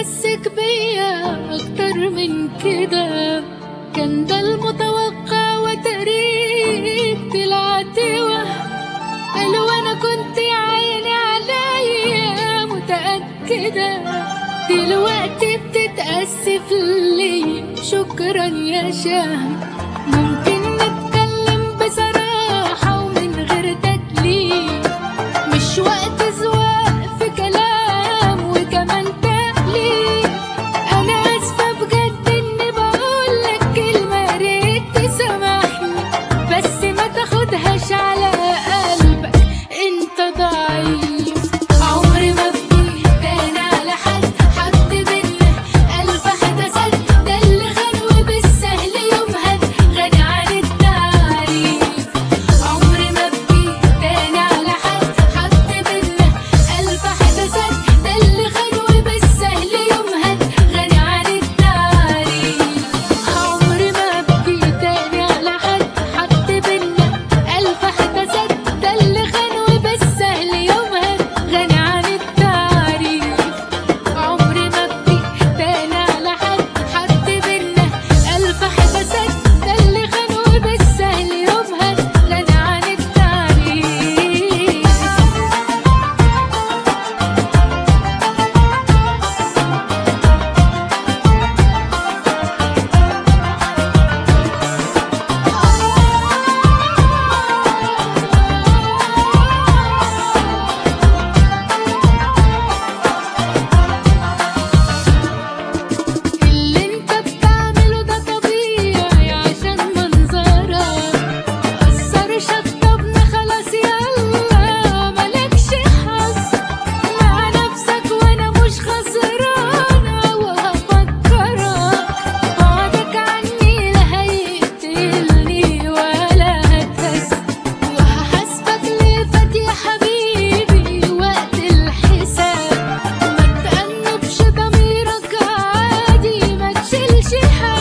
تمسك بيا اكتر من كده كان ده المتوقع وتريك طلعت وهم قالوا انا كنت يا عيني عليا متأكدة دلوقتي بتتأسف لي شكرا يا شهم ممكن نتكلم بصراحة ومن غير تكليف مش وقت زواق في كلام وكمان تأليف أنا آسفة بجد إني بقولك كلمة يا ريت تسامحني بس ما تاخدهاش على قلبك أنت ضعيف عمري ما ابكي تاني على حد حد بينا ألف حدث ده اللي خان وبالسهل يمهد غني عن التعريف عمري ما ابكي تاني على حد حد بينا ألف حدث ده اللي خان وبالسهل يمهد غني عن التعريف عمري ما ابكي تاني على حد حد بينا ألف حدث ده اللي خان وبالسهل يمهد غني عن التعريف عمري ما ابكي تاني على حد حد بينا ألف حدث ده اللي خان وبالسهل يمهد غني عن التعريف اللي انت بتعمله ده طبيعي عشان منظرك أثر شطبنا خلاص يلا مالكش حظ مع نفسك وانا مش خسرانة وهفكرك بعدك عني لا هيقتلني ولا هتهز وهحاسبك ليه فات يا حبيبي وقت الحساب ما تأنبش ضميرك عادي ما تشيلش حاجة